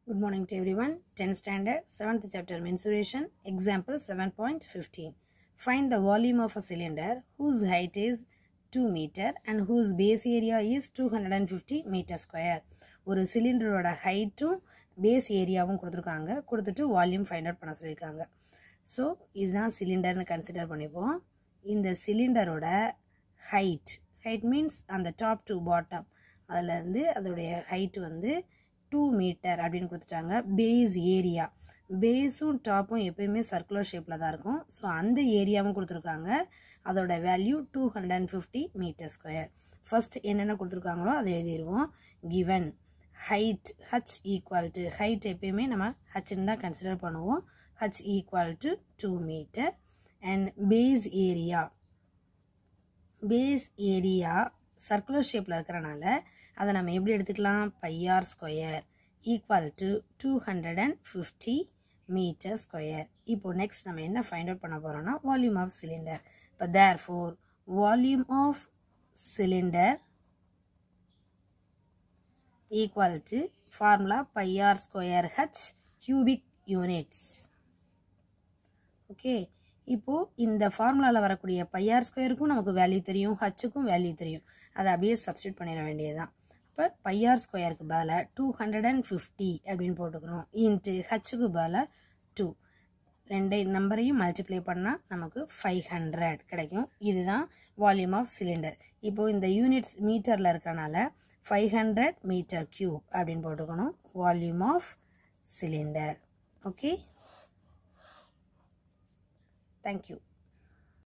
Good morning to everyone. 10th standard, 7th chapter mensuration, example 7.15. Find the volume of a cylinder whose height is 2 meter and whose base area is 250 meter square. ஒரு சிலிண்டரோட ஹைட்டும் base ஏரியாவும் கொடுத்துருக்காங்க கொடுத்துட்டு volume find out பண்ண சொல்லியிருக்காங்க so இதுதான் சிலிண்டர்னு consider பண்ணிப்போம் இந்த சிலிண்டரோட ஹைட் ஹைட் மீன்ஸ் அந்த டாப் டு பாட்டம் அதில் இருந்து அதோடைய ஹைட் வந்து டூ மீட்டர் அப்படின்னு கொடுத்துட்டாங்க பேஸ் ஏரியா பேஸும் டாப்பும் எப்பயுமே சர்க்குலர் ஷேப்பில் தான் இருக்கும் ஸோ அந்த ஏரியாவும் கொடுத்துருக்காங்க அதோட value two hundred and fifty metre square first என்னென்ன கொடுத்துருக்காங்களோ அதை எழுதிடுவோம் given height H equal to height எப்பயுமே நம்ம ஹச்ன்னு தான் கன்சிடர் பண்ணுவோம் H equal to two metre and base area base area circular ஷேப்பில் இருக்கிறனால அதை நம்ம எப்படி எடுத்துக்கலாம் pi r square equal to two hundred and fifty metre square இப்போ நெக்ஸ்ட் நம்ம என்ன ஃபைண்ட் அவுட் பண்ண போகிறோம்னா வால்யூம் ஆஃப் சிலிண்டர் இப்போ therefore volume of cylinder equal to formula pi r square H cubic units okay இப்போது இந்த ஃபார்முலாவில் வரக்கூடிய பையார் ஸ்கொயருக்கும் நமக்கு வேல்யூ தெரியும் ஹச்சுக்கும் வேல்யூ தெரியும் அதை அப்படியே சப்ஸ்டியூட் பண்ணிட வேண்டியதுதான் இப்போ பையார் ஸ்கொயருக்கு பதிலாக டூ ஹண்ட்ரட் அண்ட் ஃபிஃப்டி அப்படின்னு போட்டுக்கிறோம் இன்ட்டு ஹச்சுக்கு பதிலாக டூ ரெண்டு நம்பரையும் மல்டிப்ளை பண்ணால் நமக்கு ஃபைவ் ஹண்ட்ரட் கிடைக்கும் இதுதான் வால்யூம் ஆஃப் சிலிண்டர் இப்போது இந்த யூனிட்ஸ் மீட்டரில் இருக்கிறனால ஃபைவ் ஹண்ட்ரட் மீட்டர் க்யூப் அப்படின்னு போட்டுக்கணும் volume of cylinder okay thank you